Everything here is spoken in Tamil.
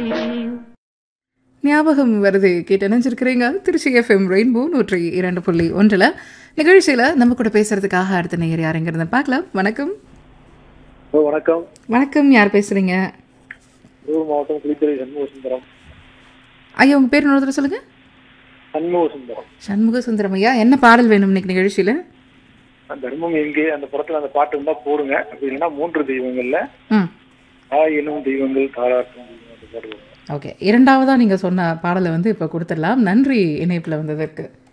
ஞாபகம் வருது கேட்டு நினைச்சிருக்கிறீங்க திருச்சி எஃப்எம் ரெயின்போ நூற்றி இரண்டு புள்ளி ஒன்றில் நிகழ்ச்சியில் நம்ம கூட பேசுறதுக்காக அடுத்த நேயர் யாருங்கிறத பார்க்கலாம் வணக்கம் ஹலோ வணக்கம் வணக்கம் யார் பேசுறீங்க திருவூர் மாவட்டம் குளித்துறை சண்முக சுந்தரம் ஐயா உங்க பேர் இன்னொரு தடவை சொல்லுங்க சண்முக சுந்தரம் சண்முக சுந்தரம் ஐயா என்ன பாடல் வேணும் இன்னைக்கு நிகழ்ச்சியில் அந்த தர்மம் எங்கே அந்த படத்துல அந்த பாட்டு இருந்தா போடுங்க அப்படி இல்லைன்னா மூன்று தெய்வங்கள்ல ம் தாய் எனும் தெய்வங்கள் தாராட்டும் தெய்வம் அந்த பாட்டு வரும். ஓகே இரண்டாவதா நீங்க சொன்ன பாடலை வந்து இப்போ கொடுத்துடலாம் நன்றி இணைப்பில் வந்ததற்கு